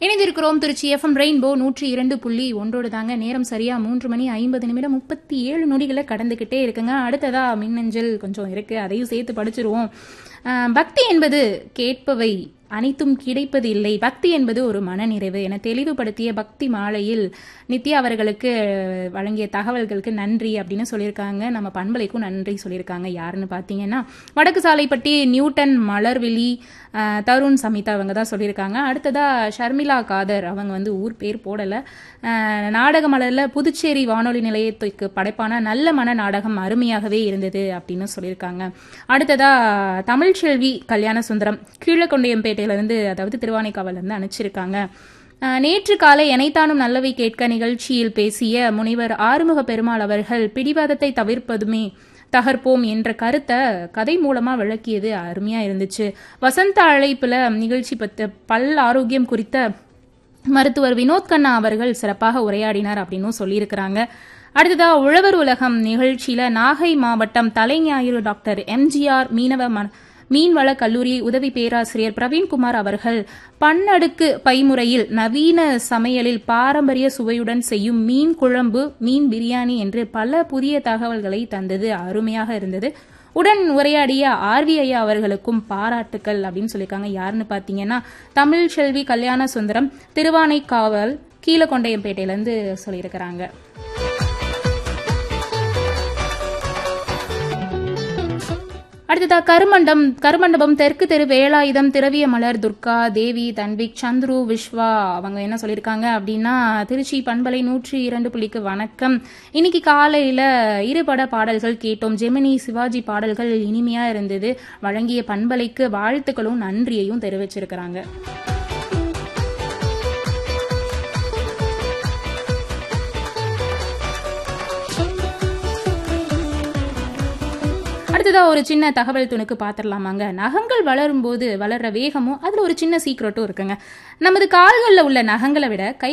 இணைந்திருக்கிறோம் Trichy FM rainbow நூற்றி இரண்டு புள்ளி ஒன்றோடு தாங்க நேரம் சரியா மூன்று மணி ஐம்பது நிமிடம் முப்பத்தி ஏழு நொடிகளை கடந்துகிட்டே இருக்குங்க அடுத்ததா மின்னஞ்சல் கொஞ்சம் இருக்கு அதையும் சேர்த்து படிச்சிருவோம் அஹ், பக்தி என்பது கேட்பவை அனைத்தும் கிடைப்பது இல்லை பக்தி என்பது ஒரு மனநிறைவு என தெளிவுபடுத்திய பக்தி மாலையில் நித்யா அவர்களுக்கு வழங்கிய தகவல்களுக்கு நன்றி அப்படின்னு சொல்லியிருக்காங்க நம்ம பண்பலைக்கும் நன்றி சொல்லியிருக்காங்க யாருன்னு பார்த்தீங்கன்னா வடக்கு சாலைப்பட்டி நியூட்டன் மலர்விழி அஹ், தருண் சமிதா அவங்க தான் சொல்லியிருக்காங்க அடுத்ததா ஷர்மிளா காதர் அவங்க வந்து ஊர் பேர் போடலை அஹ், நாடக மலரில் புதுச்சேரி வானொலி நிலையத்துக்கு படைப்பான நல்ல மன நாடகம் அருமையாகவே இருந்தது அப்படின்னு சொல்லியிருக்காங்க அடுத்ததா தமிழ்ச்செல்வி கல்யாண சுந்தரம் கீழக்கொண்டையம்பேட்டையிலிருந்து அதாவது திருவானைக்காவலேருந்து அனுப்பிச்சிருக்காங்க அஹ், நேற்று காலை எனைத்தானும் நல்லவை கேட்க நிகழ்ச்சியில் பேசிய முனைவர் ஆறுமுக பெருமாள் அவர்கள் பிடிவாதத்தை தவிர்ப்பதுமே தகர்ப்போம் என்ற கருத்தை கதை மூலமா விளக்கியது அருமையா இருந்துச்சு வசந்த அழைப்புல நிகழ்ச்சி பத்து பல் ஆரோக்கியம் குறித்த மருத்துவர் வினோத் கண்ணா அவர்கள் சிறப்பாக உரையாடினார் அப்படின்னும் சொல்லியிருக்கிறாங்க அடுத்ததா உழவர் உலகம் நிகழ்ச்சியில நாகை மாவட்டம் தலைஞாயிறு டாக்டர் எம்ஜிஆர் மீனவ ம- மீன்வள கல்லூரி உதவி பேராசிரியர் பிரவீன்குமார் அவர்கள் பன்னடுக்கு பைமுறையில் நவீன சமையலில் பாரம்பரிய சுவையுடன் செய்யும் மீன் குழம்பு மீன் பிரியாணி என்று பல புதிய தகவல்களை தந்தது அருமையாக இருந்தது உடன் உரையாடிய ஆர்வி ஐயா அவர்களுக்கும் பாராட்டுக்கள் அப்படின்னு சொல்லியிருக்காங்க யாருன்னு பார்த்தீங்கன்னா தமிழ் செல்வி கல்யாண சுந்தரம் திருவானைக்காவல் கீழக்கொண்டையம்பேட்டையிலேருந்து சொல்லியிருக்கிறாங்க அடுத்ததா கருமண்டம் கருமண்டபம் தெற்கு தெரு வேலாயுதம் திரவிய மலர் துர்கா தேவி தன்விக் சந்துரு விஸ்வா அவங்க என்ன சொல்லியிருக்காங்க அப்படின்னா திருச்சி பண்பலை நூற்றி இரண்டு புள்ளிக்கு வணக்கம் இன்னைக்கு காலையில இருபட பாடல்கள் கேட்டோம் ஜெமினி சிவாஜி பாடல்கள் இனிமையா இருந்தது வழங்கிய பண்பலைக்கு வாழ்த்துக்களும் நன்றியையும் தெரிவிச்சிருக்கிறாங்க அடுத்ததா ஒரு சின்ன தகவல் துணுக்கு பார்த்துடலாமாங்க நகங்கள் வளரும் போது வளர்ற வேகமும் அதுல ஒரு சின்ன சீக்ரெட்டும் இருக்குங்க நமது கால்களில் உள்ள நகங்களை விட கை